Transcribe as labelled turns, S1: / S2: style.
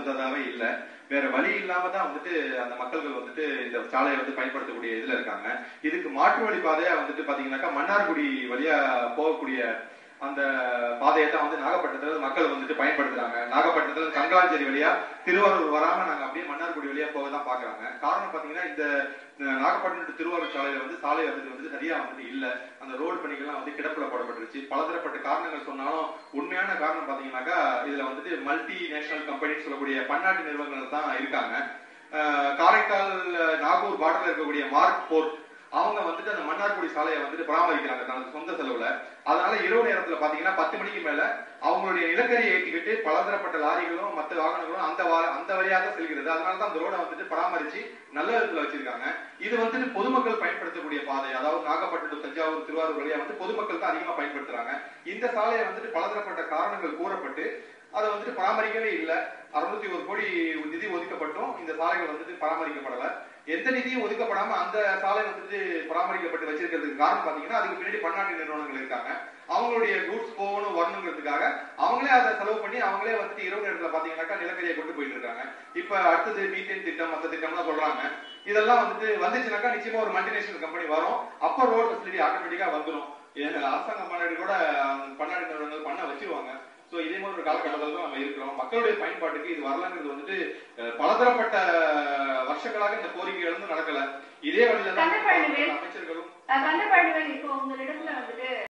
S1: தகுந்ததாவே இல்ல வேற வழி இல்லாம தான் வந்துட்டு அந்த மக்கள்கள் வந்துட்டு இந்த சாலையை வந்து பயன்படுத்தக்கூடிய இதுல இருக்காங்க இதுக்கு மாற்று வழி பாதையா வந்துட்டு பாத்தீங்கன்னாக்கா மன்னார்குடி வழியா போகக்கூடிய அந்த பாதையை தான் வந்து நாகப்பட்டினத்துல மக்கள் வந்துட்டு பயன்படுத்துறாங்க நாகப்பட்டினத்துல இருந்து கங்கலாஞ்சேரி வழியா திருவாரூர் வராம நாங்க அப்படியே மன்னார்குடி வழியா போக தான் பாக்குறாங்க காரணம் பாத்தீங்கன்னா இந்த அஹ், நாகப்பட்டினம் to திருவாரூர் சாலையில வந்து சாலை வந்துட்டு வந்து சரியா வந்துட்டு இல்ல அந்த ரோடு பணிகள்லாம் வந்து கிடப்புல போடப்பட்டுருச்சு பலதரப்பட்ட காரணங்கள் சொன்னாலும் உண்மையான காரணம் பாத்தீங்கன்னாக்கா இதுல வந்துட்டு மல்டி நேஷனல் கம்பெனின்னு சொல்லக்கூடிய பன்னாட்டு நிறுவனங்கள் தான் இருக்காங்க அஹ், காரைக்கால் நாகூர் பார்டர்ல இருக்கக்கூடிய மார்க் போர்ட் அவங்க வந்துட்டு அந்த மன்னார்குடி சாலையை வந்துட்டு பராமரிக்கிறாங்க தனது சொந்த செலவுல அதனால இரவு நேரத்துல பாத்தீங்கன்னா பத்து மணிக்கு மேல அவங்களுடைய நிலக்கரியை ஏற்றிக்கிட்டு பலதரப்பட்ட லாரிகளும் மற்ற வாகனங்களும் அந்த வா- அந்த வழியாக செல்கிறது அதனால தான் அந்த ரோட வந்துட்டு பராமரிச்சு நல்ல விதத்துல வச்சிருக்காங்க இது வந்துட்டு பொதுமக்கள் பயன்படுத்தக்கூடிய பாதை அதாவது நாகப்பட்டினம் தஞ்சாவூர் திருவாரூர் வழியா வந்து பொதுமக்கள் தான் அதிகமா பயன்படுத்துறாங்க இந்த சாலையை வந்துட்டு பலதரப்பட்ட காரணங்கள் கூறப்பட்டு அதை வந்துட்டு பராமரிக்கவே இல்லை அறுநூத்தி ஒரு கோடி நிதி ஒதுக்கப்பட்டும் இந்த சாலைகள் வந்துட்டு பராமரிக்கப்படல எந்த நிதியும் ஒதுக்கப்படாம அந்த சாலை வந்துட்டு பராமரிக்கப்பட்டு வச்சிருக்கிறதுக்கு காரணம் பாத்தீங்கன்னா அதுக்கு பின்னாடி பன்னாட்டு நிறுவனங்கள் இருக்காங்க அவங்களுடைய கூட்ஸ் போகணும் வரணுங்கிறதுக்காக அவங்களே அதை செலவு பண்ணி அவங்களே வந்துட்டு இரவு நேரத்துல பாத்தீங்கன்னாக்கா நிலக்கரியை கொண்டு போயிட்டு இருக்காங்க இப்ப அடுத்தது மீத்தேன் திட்டம் மத்த திட்டம்லாம் சொல்றாங்க இதெல்லாம் வந்துட்டு வந்துச்சுனாக்கா நிச்சயமா ஒரு மல்டிநேஷனல் கம்பெனி வரும் அப்ப ரோடு ஃபெசிலிட்டி ஆட்டோமேட்டிக்கா வந்துடும் ஏன்னா அரசாங்க மாநாடு கூட அஹ், பன்னாட்டு நிறுவனங்கள் பண்ண வச்சிருவாங்க சோ இதே மாதிரி ஒரு காலகட்டத்தில் தான் நம்ம இருக்கிறோம் மக்களுடைய பயன்பாட்டுக்கு இது வரலங்கிறது வந்துட்டு அஹ், பலதரப்பட்ட வருஷங்களாக இந்த கோரிக்கைகள் வந்து நடக்கல இதே வழியில தான்
S2: கண்டிப்பா இனிமேல்
S1: அமைச்சர்களும்
S2: கண்டபாடிகள் இப்போ உங்களிடத்துல வந்துட்டு